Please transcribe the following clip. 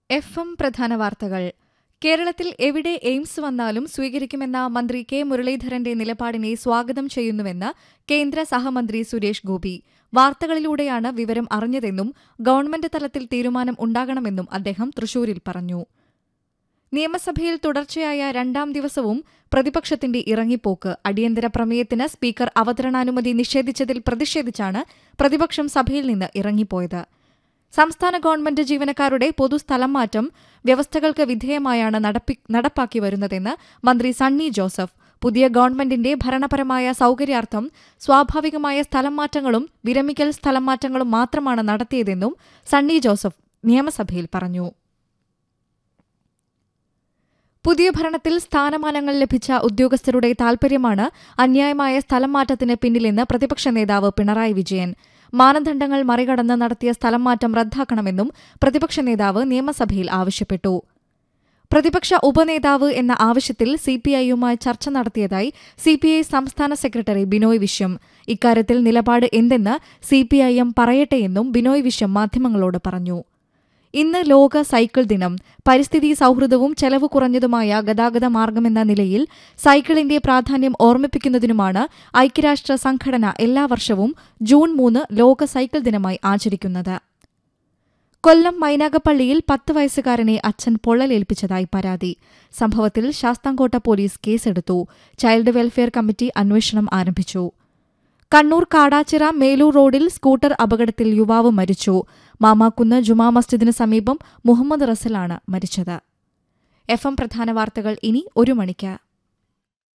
F M പ്രധാന വാർത്തകൾ കേരളത്തിൽ എവിടെ എയിംസ് വന്നാലും സ്വീകരിക്കുമെന്ന മന്ത്രി കെ മുരളീധരന്റെ നിലപാടിനെ സ്വാഗതം ചെയ്യുന്നുവെന്ന് കേന്ദ്ര സഹമന്ത്രി സുരേഷ് ഗോപി വാർത്തകളിലൂടെയാണ് വിവരം അറിഞ്ഞതെന്നും ഗവൺമെന്റ് തലത്തിൽ തീരുമാനം ഉണ്ടാകണമെന്നും അദ്ദേഹം തൃശൂരിൽ പറഞ്ഞു നിയമസഭയിൽ തുടർച്ചയായ രണ്ടാം ദിവസവും പ്രതിപക്ഷത്തിന്റെ ഇറങ്ങിപ്പോക്ക് അടിയന്തര പ്രമേയത്തിന് സ്പീക്കർ അവതരണാനുമതി നിഷേധിച്ചതിൽ പ്രതിഷേധിച്ചാണ് പ്രതിപക്ഷം സഭയിൽ നിന്ന് ഇറങ്ങിപ്പോയത് സംസ്ഥാന ഗവൺമെന്റ് ജീവനക്കാരുടെ പൊതുസ്ഥലം മാറ്റം വ്യവസ്ഥകൾക്ക് വിധേയമായാണ് നടപ്പി- നടപ്പാക്കി വരുന്നതെന്ന് മന്ത്രി സണ്ണി ജോസഫ് പുതിയ ഗവൺമെന്റിന്റെ ഭരണപരമായ സൌകര്യാർത്ഥം സ്വാഭാവികമായ സ്ഥലം മാറ്റങ്ങളും വിരമിക്കൽ സ്ഥലം മാറ്റങ്ങളും മാത്രമാണ് നടത്തിയതെന്നും സണ്ണി ജോസഫ് നിയമസഭയിൽ പറഞ്ഞു പുതിയ ഭരണത്തിൽ സ്ഥാനമാനങ്ങൾ ലഭിച്ച ഉദ്യോഗസ്ഥരുടെ താൽപര്യമാണ് അന്യായമായ സ്ഥലം മാറ്റത്തിന് പിന്നിലെന്ന് പ്രതിപക്ഷ നേതാവ് പിണറായി വിജയൻ മാനദണ്ഡങ്ങൾ മറികടന്ന് നടത്തിയ സ്ഥലം മാറ്റം റദ്ദാക്കണമെന്നും പ്രതിപക്ഷ നേതാവ് നിയമസഭയിൽ ആവശ്യപ്പെട്ടു പ്രതിപക്ഷ ഉപനേതാവ് എന്ന ആവശ്യത്തിൽ സിപിഐയുമായി ചർച്ച നടത്തിയതായി സിപിഐ സംസ്ഥാന സെക്രട്ടറി ബിനോയ് വിശ്വം ഇക്കാര്യത്തിൽ നിലപാട് എന്തെന്ന് സിപിഐഎം പറയട്ടെയെന്നും ബിനോയ് വിശ്വം മാധ്യമങ്ങളോട് പറഞ്ഞു ഇന്ന് ലോക സൈക്കിൾ ദിനം പരിസ്ഥിതി സൌഹൃദവും ചെലവ് കുറഞ്ഞതുമായ ഗതാഗത മാർഗമെന്ന നിലയിൽ സൈക്കിളിന്റെ പ്രാധാന്യം ഓർമ്മിപ്പിക്കുന്നതിനുമാണ് ഐക്യരാഷ്ട്ര സംഘടന എല്ലാ വർഷവും ജൂൺ മൂന്ന് ലോക സൈക്കിൾ ദിനമായി ആചരിക്കുന്നത് കൊല്ലം മൈനാഗപ്പള്ളിയിൽ പത്ത് വയസ്സുകാരനെ അച്ഛൻ പൊള്ളലേൽപ്പിച്ചതായി പരാതി സംഭവത്തിൽ ശാസ്താംകോട്ട പോലീസ് കേസെടുത്തു ചൈൽഡ് വെൽഫെയർ കമ്മിറ്റി അന്വേഷണം ആരംഭിച്ചു കണ്ണൂർ കാടാച്ചിറ മേലൂർ റോഡിൽ സ്കൂട്ടർ അപകടത്തിൽ യുവാവ് മരിച്ചു മാമാക്കുന്ന് ജുമാ മസ്ജിദിന് സമീപം മുഹമ്മദ് റസലാണ് മരിച്ചത് എഫ് എം പ്രധാന വാർത്തകൾ ഇനി ഒരു മണിക്ക്